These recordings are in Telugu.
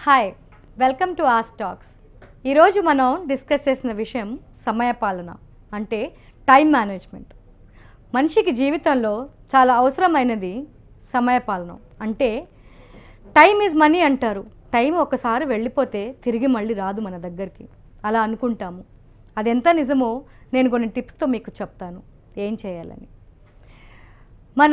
hi welcome to as talks ఈరోజు మనం డిస్కస్ చేసిన విషయం సమయపాలన అంటే టైం మేనేజ్మెంట్ మనిషికి జీవితంలో చాలా అవసరమైనది సమయపాలన అంటే టైం ఈజ్ మనీ అంటారు టైం ఒకసారి వెళ్ళిపోతే తిరిగి మళ్ళీ రాదు మన దగ్గరికి అలా అనుకుంటాము అది ఎంత నిజమో నేను కొన్ని టిప్స్తో మీకు చెప్తాను ఏం చేయాలని మన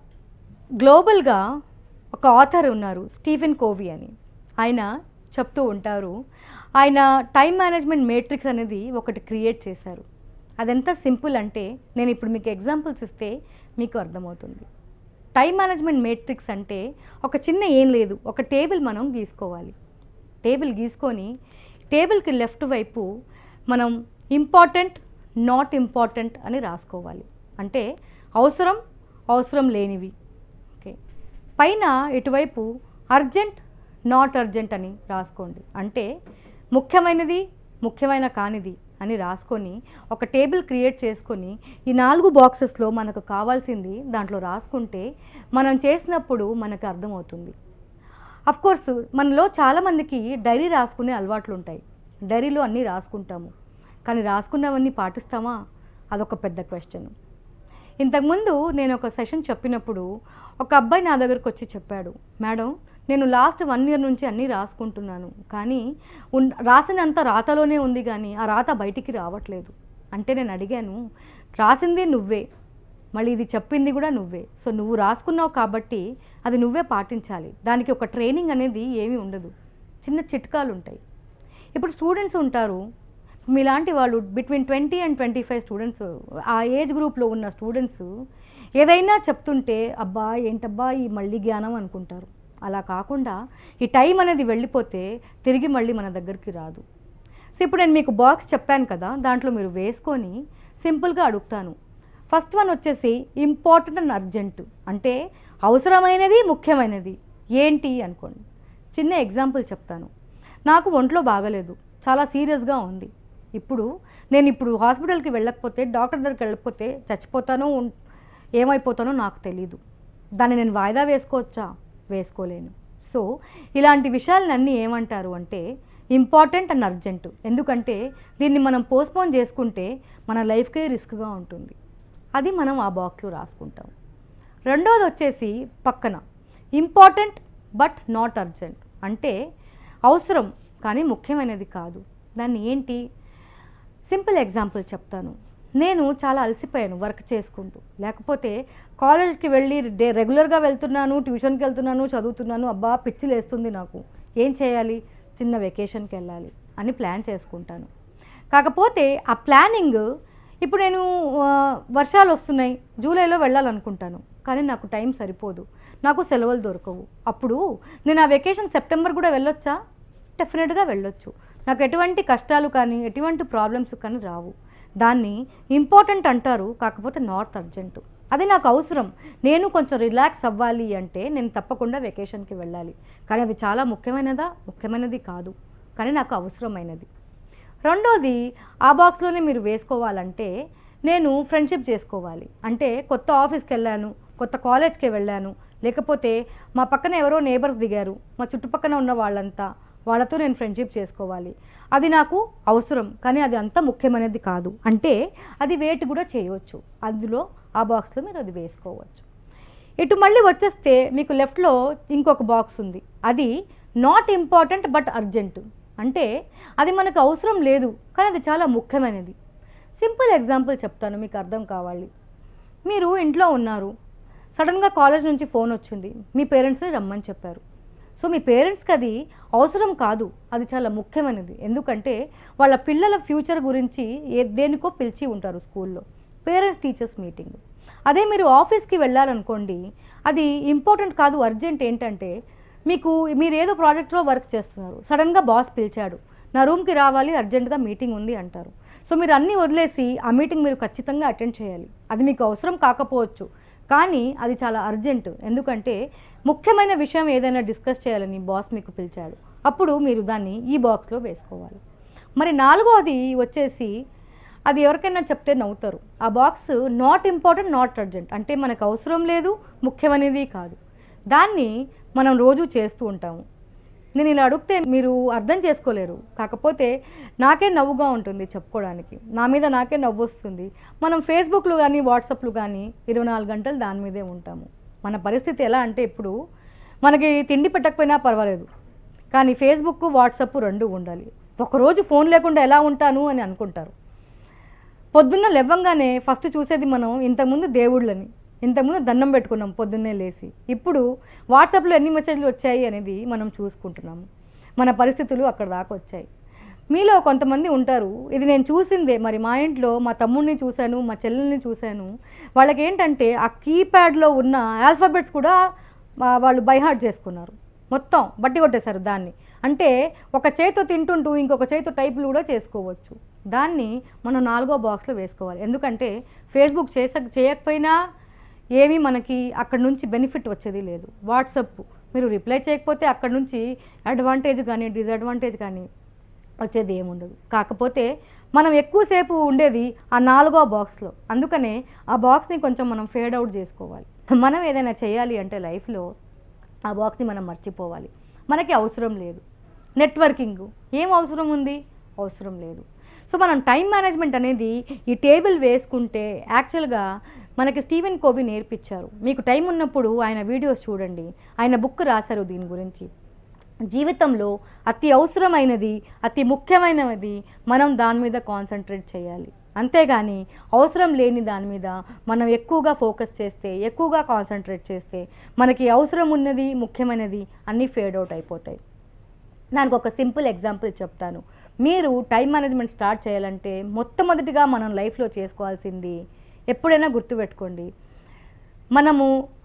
గ్లోబల్గా ఒక ఆథర్ ఉన్నారు స్టీఫెన్ కోవి అని ఆయన చెప్తూ ఉంటారు ఆయన టైం మేనేజ్మెంట్ మేట్రిక్స్ అనేది ఒకటి క్రియేట్ చేశారు అదెంత సింపుల్ అంటే నేను ఇప్పుడు మీకు ఎగ్జాంపుల్స్ ఇస్తే మీకు అర్థమవుతుంది టైం మేనేజ్మెంట్ మేట్రిక్స్ అంటే ఒక చిన్న ఏం లేదు ఒక టేబుల్ మనం గీసుకోవాలి టేబుల్ గీసుకొని టేబుల్కి లెఫ్ట్ వైపు మనం ఇంపార్టెంట్ నాట్ ఇంపార్టెంట్ అని రాసుకోవాలి అంటే అవసరం అవసరం లేనివి ఓకే పైన ఇటువైపు అర్జెంట్ నాట్ అర్జెంట్ అని రాసుకోండి అంటే ముఖ్యమైనది ముఖ్యమైన కానిది అని రాసుకొని ఒక టేబుల్ క్రియేట్ చేసుకొని ఈ నాలుగు బాక్సెస్లో మనకు కావాల్సింది దాంట్లో రాసుకుంటే మనం చేసినప్పుడు మనకు అర్థమవుతుంది కోర్స్ మనలో చాలామందికి డైరీ రాసుకునే అలవాట్లు ఉంటాయి డైరీలో అన్నీ రాసుకుంటాము కానీ రాసుకున్నవన్నీ పాటిస్తామా అదొక పెద్ద క్వశ్చన్ ఇంతకుముందు నేను ఒక సెషన్ చెప్పినప్పుడు ఒక అబ్బాయి నా దగ్గరకు వచ్చి చెప్పాడు మేడం నేను లాస్ట్ వన్ ఇయర్ నుంచి అన్నీ రాసుకుంటున్నాను కానీ ఉన్- రాసినంత రాతలోనే ఉంది కానీ ఆ రాత బయటికి రావట్లేదు అంటే నేను అడిగాను రాసింది నువ్వే మళ్ళీ ఇది చెప్పింది కూడా నువ్వే సో నువ్వు రాసుకున్నావు కాబట్టి అది నువ్వే పాటించాలి దానికి ఒక ట్రైనింగ్ అనేది ఏమీ ఉండదు చిన్న చిట్కాలు ఉంటాయి ఇప్పుడు స్టూడెంట్స్ ఉంటారు మీలాంటి వాళ్ళు between twenty and twenty five students ఆ ఏజ్ గ్రూప్లో ఉన్న స్టూడెంట్స్ ఏదైనా చెప్తుంటే అబ్బా ఏంటబ్బా ఈ మళ్ళీ జ్ఞానం అనుకుంటారు అలా కాకుండా ఈ టైం అనేది వెళ్ళిపోతే తిరిగి మళ్ళీ మన దగ్గరికి రాదు సో ఇప్పుడు నేను మీకు బాక్స్ చెప్పాను కదా దాంట్లో మీరు వేసుకొని సింపుల్గా అడుగుతాను ఫస్ట్ వన్ వచ్చేసి ఇంపార్టెంట్ అండ్ అర్జెంట్ అంటే అవసరమైనది ముఖ్యమైనది ఏంటి అనుకోండి చిన్న ఎగ్జాంపుల్ చెప్తాను నాకు ఒంట్లో బాగలేదు చాలా సీరియస్గా ఉంది ఇప్పుడు నేను ఇప్పుడు హాస్పిటల్కి వెళ్ళకపోతే డాక్టర్ దగ్గరికి వెళ్ళకపోతే చచ్చిపోతానో ఉన్- ఏమైపోతానో నాకు తెలీదు దాన్ని నేను వాయిదా వేసుకోవచ్చా వేసుకోలేను సో ఇలాంటి విషయాలన్నీ ఏమంటారు అంటే ఇంపార్టెంట్ అండ్ అర్జెంట్ ఎందుకంటే దీన్ని మనం పోస్ట్పోన్ చేసుకుంటే మన లైఫ్కే రిస్క్గా ఉంటుంది అది మనం ఆ బాక్స్లో రాసుకుంటాం రెండోది వచ్చేసి పక్కన ఇంపార్టెంట్ బట్ నాట్ అర్జెంట్ అంటే అవసరం కానీ ముఖ్యమైనది కాదు దాన్ని ఏంటి సింపుల్ ఎగ్జాంపుల్ చెప్తాను నేను చాలా అలసిపోయాను వర్క్ చేసుకుంటూ లేకపోతే కాలేజ్కి వెళ్ళి డే రెగ్యులర్గా వెళ్తున్నాను ట్యూషన్కి వెళ్తున్నాను చదువుతున్నాను అబ్బా పిచ్చి లేస్తుంది నాకు ఏం చేయాలి చిన్న వెకేషన్కి వెళ్ళాలి అని ప్లాన్ చేసుకుంటాను కాకపోతే ఆ ప్లానింగ్ ఇప్పుడు నేను ఆ, వర్షాలు వస్తున్నాయి జూలైలో వెళ్ళాలనుకుంటాను కానీ నాకు టైం సరిపోదు నాకు సెలవులు దొరకవు అప్పుడు నేను ఆ వెకేషన్ సెప్టెంబర్ కూడా వెళ్ళొచ్చా డెఫినెట్గా వెళ్ళొచ్చు నాకు ఎటువంటి కష్టాలు కానీ ఎటువంటి ప్రాబ్లమ్స్ కానీ రావు దాన్ని ఇంపార్టెంట్ అంటారు కాకపోతే నాట్ అర్జెంట్ అది నాకు అవసరం నేను కొంచెం రిలాక్స్ అవ్వాలి అంటే నేను తప్పకుండా వెకేషన్కి వెళ్ళాలి కానీ అది చాలా ముఖ్యమైనదా ముఖ్యమైనది కాదు కానీ నాకు అవసరమైనది రెండోది ఆ బాక్స్లోనే మీరు వేసుకోవాలంటే నేను ఫ్రెండ్షిప్ చేసుకోవాలి అంటే కొత్త ఆఫీస్కి వెళ్ళాను కొత్త కాలేజ్కి వెళ్ళాను లేకపోతే మా పక్కన ఎవరో నేబర్స్ దిగారు మా చుట్టుపక్కన ఉన్న వాళ్ళంతా వాళ్ళతో నేను ఫ్రెండ్షిప్ చేసుకోవాలి అది నాకు అవసరం కానీ అది అంత ముఖ్యమైనది కాదు అంటే అది వెయిట్ కూడా చేయవచ్చు అందులో ఆ బాక్స్లో మీరు అది వేసుకోవచ్చు ఇటు మళ్ళీ వచ్చేస్తే మీకు లెఫ్ట్లో ఇంకొక బాక్స్ ఉంది అది నాట్ ఇంపార్టెంట్ బట్ అర్జెంట్ అంటే అది మనకు అవసరం లేదు కానీ అది చాలా ముఖ్యమైనది సింపుల్ ఎగ్జాంపుల్ చెప్తాను మీకు అర్థం కావాలి మీరు ఇంట్లో ఉన్నారు సడన్గా కాలేజ్ నుంచి ఫోన్ వచ్చింది మీ పేరెంట్స్ని రమ్మని చెప్పారు సో మీ పేరెంట్స్కి అది అవసరం కాదు అది చాలా ముఖ్యమైనది ఎందుకంటే వాళ్ళ పిల్లల ఫ్యూచర్ గురించి ఏ దేనికో పిలిచి ఉంటారు స్కూల్లో పేరెంట్స్ టీచర్స్ మీటింగ్ అదే మీరు ఆఫీస్కి వెళ్ళాలనుకోండి అది ఇంపార్టెంట్ కాదు అర్జెంట్ ఏంటంటే మీకు మీరు ఏదో ప్రాజెక్ట్లో వర్క్ చేస్తున్నారు సడన్గా బాస్ పిలిచాడు నా రూమ్కి రావాలి అర్జెంటుగా మీటింగ్ ఉంది అంటారు సో మీరు అన్నీ వదిలేసి ఆ మీటింగ్ మీరు ఖచ్చితంగా అటెండ్ చేయాలి అది మీకు అవసరం కాకపోవచ్చు కానీ అది చాలా అర్జెంట్ ఎందుకంటే ముఖ్యమైన విషయం ఏదైనా డిస్కస్ చేయాలని బాస్ మీకు పిలిచాడు అప్పుడు మీరు దాన్ని ఈ బాక్స్లో వేసుకోవాలి మరి నాలుగోది వచ్చేసి అది ఎవరికైనా చెప్తే నవ్వుతారు ఆ box not important not urgent అంటే మనకు అవసరం లేదు ముఖ్యమైనది కాదు దాన్ని మనం రోజు చేస్తూ ఉంటాము నేను ఇలా అడిగితే మీరు అర్థం చేసుకోలేరు కాకపోతే నాకే నవ్వుగా ఉంటుంది చెప్పుకోవడానికి నా మీద నాకే నవ్వు వస్తుంది మనం ఫేస్బుక్లు కానీ వాట్సాప్లు కానీ ఇరవై నాలుగు గంటలు దాని మీదే ఉంటాము మన పరిస్థితి ఎలా అంటే ఇప్పుడు మనకి తిండి పెట్టకపోయినా పర్వాలేదు కానీ ఫేస్బుక్ వాట్సాప్ రెండు ఉండాలి ఒకరోజు ఫోన్ లేకుండా ఎలా ఉంటాను అని అనుకుంటారు పొద్దున్న లేవ్వంగానే ఫస్ట్ చూసేది మనం ఇంతకుముందు దేవుళ్ళని ఇంతకుముందు దండం పెట్టుకున్నాం పొద్దున్నే లేచి ఇప్పుడు వాట్సాప్లో ఎన్ని మెసేజ్లు వచ్చాయి అనేది మనం చూసుకుంటున్నాము మన పరిస్థితులు అక్కడ దాకా వచ్చాయి మీలో కొంతమంది ఉంటారు ఇది నేను చూసిందే మరి మా ఇంట్లో మా తమ్ముడిని చూశాను మా చెల్లెల్ని చూశాను వాళ్ళకి ఏంటంటే ఆ కీప్యాడ్లో ఉన్న ఆల్ఫాబెట్స్ కూడా ఆ, వాళ్ళు బైహార్ట్ చేసుకున్నారు మొత్తం బట్టి కొట్టేశారు దాన్ని అంటే ఒక చేతితో తింటుంటూ ఇంకొక చేతితో టైపులు కూడా చేసుకోవచ్చు దాన్ని మనం నాలుగో బాక్స్లో వేసుకోవాలి ఎందుకంటే ఫేస్బుక్ చేస చేయకపోయినా ఏమీ మనకి అక్కడ నుంచి బెనిఫిట్ వచ్చేది లేదు వాట్సప్ మీరు రిప్లై చేయకపోతే అక్కడ నుంచి అడ్వాంటేజ్ కానీ డిసడ్వాంటేజ్ కానీ వచ్చేది ఏముండదు కాకపోతే మనం ఎక్కువసేపు ఉండేది ఆ నాలుగో బాక్స్లో అందుకనే ఆ బాక్స్ని కొంచెం మనం ఫేడ్ అవుట్ చేసుకోవాలి మనం ఏదైనా చేయాలి అంటే లైఫ్లో ఆ బాక్స్ని మనం మర్చిపోవాలి మనకి అవసరం లేదు నెట్వర్కింగ్ ఏం అవసరం ఉంది అవసరం లేదు సో మనం టైం మేనేజ్మెంట్ అనేది ఈ టేబుల్ వేసుకుంటే యాక్చువల్గా మనకి స్టీవెన్ కోవి నేర్పించారు మీకు టైం ఉన్నప్పుడు ఆయన వీడియోస్ చూడండి ఆయన బుక్ రాశారు దీని గురించి జీవితంలో అతి అవసరమైనది అతి ముఖ్యమైనది మనం దాని మీద కాన్సన్ట్రేట్ చేయాలి అంతేగాని అవసరం లేని దాని మీద మనం ఎక్కువగా ఫోకస్ చేస్తే ఎక్కువగా కాన్సన్ట్రేట్ చేస్తే మనకి అవసరం ఉన్నది ముఖ్యమైనది అన్నీ ఫేడ్ అవుట్ అయిపోతాయి దానికి ఒక సింపుల్ ఎగ్జాంపుల్ చెప్తాను మీరు టైం మేనేజ్మెంట్ స్టార్ట్ చేయాలంటే మొట్టమొదటిగా మనం లైఫ్లో చేసుకోవాల్సింది ఎప్పుడైనా గుర్తుపెట్టుకోండి మనము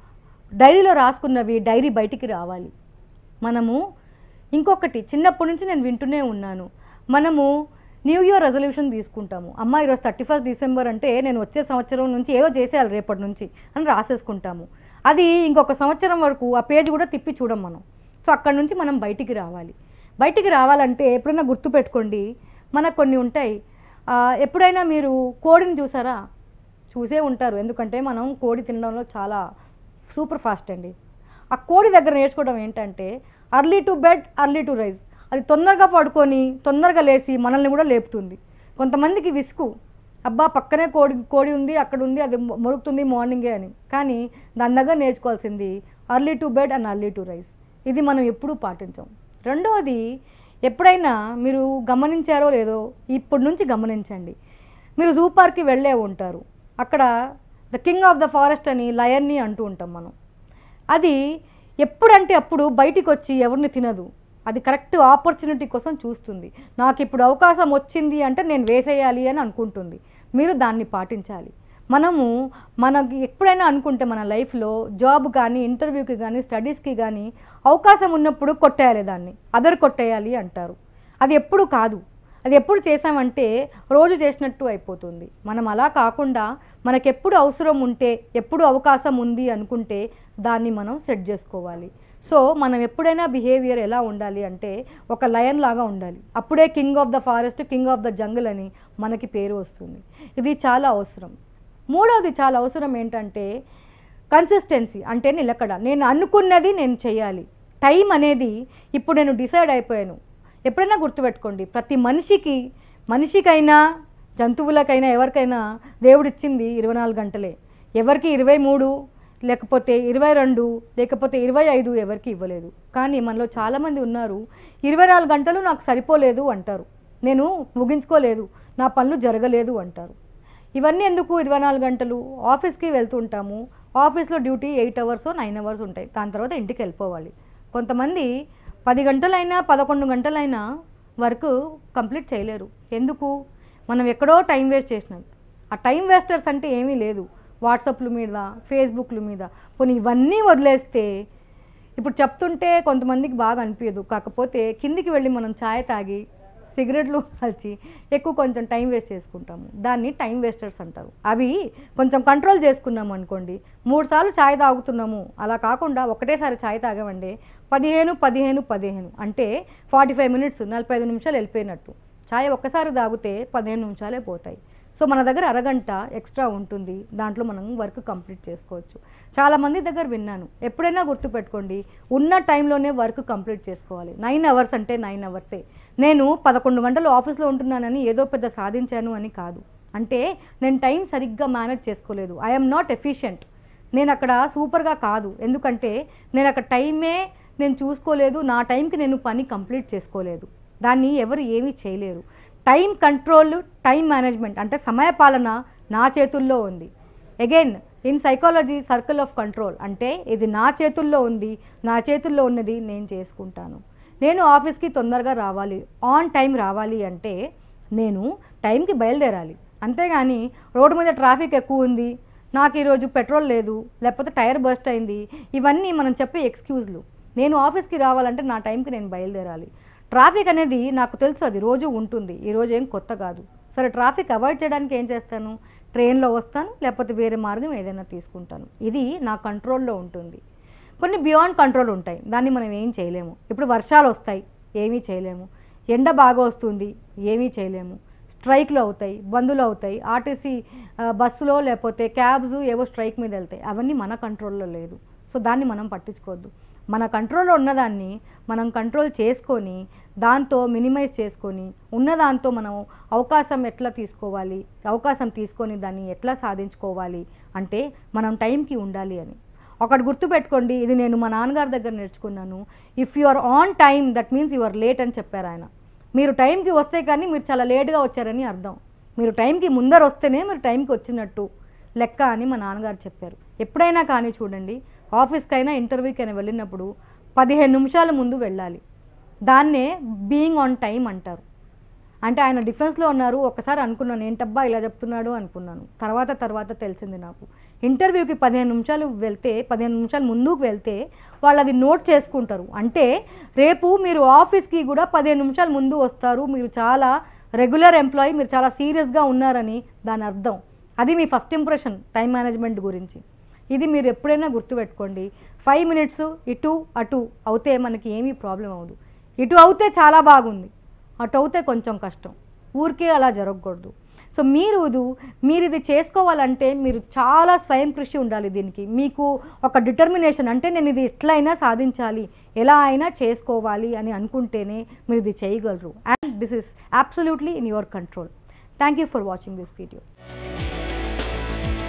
డైరీలో రాసుకున్నవి డైరీ బయటికి రావాలి మనము ఇంకొకటి చిన్నప్పటి నుంచి నేను వింటూనే ఉన్నాను మనము న్యూ ఇయర్ రెజల్యూషన్ తీసుకుంటాము అమ్మ ఈరోజు థర్టీ ఫస్ట్ డిసెంబర్ అంటే నేను వచ్చే సంవత్సరం నుంచి ఏదో చేసేయాలి రేపటి నుంచి అని రాసేసుకుంటాము అది ఇంకొక సంవత్సరం వరకు ఆ పేజ్ కూడా తిప్పి చూడం మనం సో అక్కడ నుంచి మనం బయటికి రావాలి బయటికి రావాలంటే ఎప్పుడైనా గుర్తుపెట్టుకోండి మనకు కొన్ని ఉంటాయి ఆ, ఎప్పుడైనా మీరు కోడిని చూసారా చూసే ఉంటారు ఎందుకంటే మనం కోడి తినడంలో చాలా సూపర్ ఫాస్ట్ అండి ఆ కోడి దగ్గర నేర్చుకోవడం ఏంటంటే early to bed early to rise అది తొందరగా పడుకొని తొందరగా లేచి మనల్ని కూడా లేపుతుంది కొంతమందికి విసుగు అబ్బా పక్కనే కోడి కోడి ఉంది అక్కడ ఉంది అది మొ- మొరుకుతుంది మార్నింగే అని కానీ దాని దగ్గర నేర్చుకోవాల్సింది early to bed and early to rise ఇది మనం ఎప్పుడూ పాటించాం రెండవది ఎప్పుడైనా మీరు గమనించారో లేదో ఇప్పటి నుంచి గమనించండి మీరు జూ పార్క్కి వెళ్ళే ఉంటారు అక్కడ the king of the forest అని లయన్ని అంటూ ఉంటాం మనం అది ఎప్పుడంటే అప్పుడు బయటికి వచ్చి ఎవరిని తినదు అది కరెక్ట్ ఆపర్చునిటీ కోసం చూస్తుంది నాకు ఇప్పుడు అవకాశం వచ్చింది అంటే నేను వేసేయాలి అని అనుకుంటుంది మీరు దాన్ని పాటించాలి మనము మనకి ఎప్పుడైనా అనుకుంటే మన లైఫ్లో జాబ్ కానీ ఇంటర్వ్యూకి కానీ స్టడీస్కి కానీ అవకాశం ఉన్నప్పుడు కొట్టేయాలి దాన్ని అదర్ కొట్టేయాలి అంటారు అది ఎప్పుడు కాదు అది ఎప్పుడు చేసామంటే రోజు చేసినట్టు అయిపోతుంది మనం అలా కాకుండా మనకు ఎప్పుడు అవసరం ఉంటే ఎప్పుడు అవకాశం ఉంది అనుకుంటే దాన్ని మనం సెట్ చేసుకోవాలి సో మనం ఎప్పుడైనా బిహేవియర్ ఎలా ఉండాలి అంటే ఒక లయన్ లాగా ఉండాలి అప్పుడే king of the forest king of the jungle అని మనకి పేరు వస్తుంది ఇది చాలా అవసరం మూడవది చాలా అవసరం ఏంటంటే కన్సిస్టెన్సీ అంటే నిలకడ నేను అనుకున్నది నేను చేయాలి టైం అనేది ఇప్పుడు నేను డిసైడ్ అయిపోయాను ఎప్పుడైనా గుర్తుపెట్టుకోండి ప్రతి మనిషికి మనిషికైనా జంతువులకైనా ఎవరికైనా దేవుడిచ్చింది ఇరవై నాలుగు గంటలే ఎవరికి ఇరవై మూడు లేకపోతే ఇరవై రెండు లేకపోతే ఇరవై ఐదు ఎవరికి ఇవ్వలేదు కానీ మనలో చాలామంది ఉన్నారు ఇరవై నాలుగు గంటలు నాకు సరిపోలేదు అంటారు నేను ముగించుకోలేదు నా పనులు జరగలేదు అంటారు ఇవన్నీ ఎందుకు ఇరవై నాలుగు గంటలు ఆఫీస్కి వెళ్తుంటాము ఆఫీస్లో duty eight hours nine hours ఉంటాయి దాని తర్వాత ఇంటికి వెళ్ళిపోవాలి కొంతమంది పది గంటలైనా పదకొండు గంటలైనా వర్క్ కంప్లీట్ చేయలేరు ఎందుకు మనం ఎక్కడో టైం వేస్ట్ చేసినాం ఆ టైం వేస్టర్స్ అంటే ఏమీ లేదు వాట్సాప్ల మీద ఫేస్బుక్ల మీద కొన్ని ఇవన్నీ వదిలేస్తే ఇప్పుడు చెప్తుంటే కొంతమందికి బాగా అనిపించదు కాకపోతే కిందికి వెళ్ళి మనం ఛాయ్ తాగి సిగరెట్లు కాల్చి ఎక్కువ కొంచెం టైం వేస్ట్ చేసుకుంటాము దాన్ని టైం వేస్టర్స్ అంటారు అవి కొంచెం కంట్రోల్ చేసుకున్నాము అనుకోండి మూడు సార్లు ఛాయ్ తాగుతున్నాము అలా కాకుండా ఒకటేసారి ఛాయ్ తాగామంటే పదిహేను పదిహేను పదిహేను అంటే ఫార్టీ ఫైవ్ మినిట్స్ నలభై ఐదు నిమిషాలు వెళ్ళిపోయినట్టు ఛాయ్ ఒక్కసారి తాగితే పదిహేను నిమిషాలే పోతాయి సో మన దగ్గర అరగంట ఎక్స్ట్రా ఉంటుంది దాంట్లో మనం వర్క్ కంప్లీట్ చేసుకోవచ్చు చాలామంది దగ్గర విన్నాను ఎప్పుడైనా గుర్తుపెట్టుకోండి ఉన్న టైంలోనే వర్క్ కంప్లీట్ చేసుకోవాలి నైన్ అవర్స్ అంటే నైన్ అవర్సే నేను పదకొండు గంటలు ఆఫీస్లో ఉంటున్నానని ఏదో పెద్ద సాధించాను అని కాదు అంటే నేను టైం సరిగ్గా మేనేజ్ చేసుకోలేదు ఐఎమ్ నాట్ ఎఫిషియంట్ నేను అక్కడ సూపర్గా కాదు ఎందుకంటే నేను అక్కడ టైమే నేను చూసుకోలేదు నా టైంకి నేను పని కంప్లీట్ చేసుకోలేదు దాన్ని ఎవరు ఏమీ చేయలేరు టైం కంట్రోల్ టైం మేనేజ్మెంట్ అంటే సమయపాలన నా చేతుల్లో ఉంది again in psychology circle of control అంటే ఇది నా చేతుల్లో ఉంది నా చేతుల్లో ఉన్నది నేను చేసుకుంటాను నేను ఆఫీస్కి తొందరగా రావాలి ఆన్ టైం రావాలి అంటే నేను టైంకి బయలుదేరాలి అంతేగాని రోడ్డు మీద ట్రాఫిక్ ఎక్కువ ఉంది నాకు ఈరోజు పెట్రోల్ లేదు లేకపోతే టైర్ బస్ట్ అయింది ఇవన్నీ మనం చెప్పే ఎక్స్క్యూజ్లు నేను ఆఫీస్కి రావాలంటే నా టైంకి నేను బయలుదేరాలి ట్రాఫిక్ అనేది నాకు తెలుసు అది రోజు ఉంటుంది ఈరోజు ఏం కొత్త కాదు సరే ట్రాఫిక్ అవాయిడ్ చేయడానికి ఏం చేస్తాను ట్రైన్లో వస్తాను లేకపోతే వేరే మార్గం ఏదైనా తీసుకుంటాను ఇది నా కంట్రోల్లో ఉంటుంది కొన్ని బియాండ్ కంట్రోల్ ఉంటాయి దాన్ని మనం ఏం చేయలేము ఇప్పుడు వర్షాలు వస్తాయి ఏమీ చేయలేము ఎండ బాగా వస్తుంది ఏమీ చేయలేము స్ట్రైక్లు అవుతాయి బందులు అవుతాయి ఆర్టీసీ ఆ, బస్సులో లేకపోతే క్యాబ్స్ ఏవో స్ట్రైక్ మీద వెళ్తాయి అవన్నీ మన కంట్రోల్లో లేదు సో దాన్ని మనం పట్టించుకోవద్దు మన కంట్రోల్లో ఉన్నదాన్ని మనం కంట్రోల్ చేసుకొని దాంతో మినిమైజ్ చేసుకొని ఉన్నదాంతో మనం అవకాశం ఎట్లా తీసుకోవాలి అవకాశం తీసుకొని దాన్ని ఎట్లా సాధించుకోవాలి అంటే మనం టైంకి ఉండాలి అని ఒకటి గుర్తుపెట్టుకోండి ఇది నేను మా నాన్నగారి దగ్గర నేర్చుకున్నాను if you are on time that means you are late అని చెప్పారు ఆయన మీరు టైంకి వస్తే కానీ మీరు చాలా లేట్గా వచ్చారని అర్థం మీరు టైంకి ముందర వస్తేనే మీరు టైంకి వచ్చినట్టు లెక్క అని మా నాన్నగారు చెప్పారు ఎప్పుడైనా కానీ చూడండి ఆఫీస్కైనా ఇంటర్వ్యూకైనా వెళ్ళినప్పుడు పదిహేను నిమిషాల ముందు వెళ్ళాలి దాన్నే బీయింగ్ ఆన్ టైం అంటారు అంటే ఆయన డిఫెన్స్లో ఉన్నారు ఒకసారి అనుకున్నాను ఏంటబ్బా ఇలా చెప్తున్నాడు అనుకున్నాను తర్వాత తర్వాత తెలిసింది నాకు ఇంటర్వ్యూకి పదిహేను నిమిషాలు వెళ్తే పదిహేను నిమిషాలు ముందుకు వెళ్తే వాళ్ళు అది నోట్ చేసుకుంటారు అంటే రేపు మీరు ఆఫీస్కి కూడా పదిహేను నిమిషాలు ముందు వస్తారు మీరు చాలా రెగ్యులర్ ఎంప్లాయీ మీరు చాలా సీరియస్గా ఉన్నారని దాని అర్థం అది మీ ఫస్ట్ ఇంప్రెషన్ టైం మేనేజ్మెంట్ గురించి ఇది మీరు ఎప్పుడైనా గుర్తుపెట్టుకోండి ఫైవ్ మినిట్స్ ఇటు అటు అవుతే మనకి ఏమీ ప్రాబ్లం అవ్వదు ఇటు అవుతే చాలా బాగుంది అటు అవుతే కొంచెం కష్టం ఊరికే అలా జరగకూడదు సో మీరు ఇది మీరు ఇది చేసుకోవాలంటే మీరు చాలా స్వయం కృషి ఉండాలి దీనికి మీకు ఒక డిటర్మినేషన్ అంటే నేను ఇది ఎట్లయినా సాధించాలి ఎలా అయినా చేసుకోవాలి అని అనుకుంటేనే మీరు ఇది చేయగలరు and this is absolutely in your control thank you for watching this video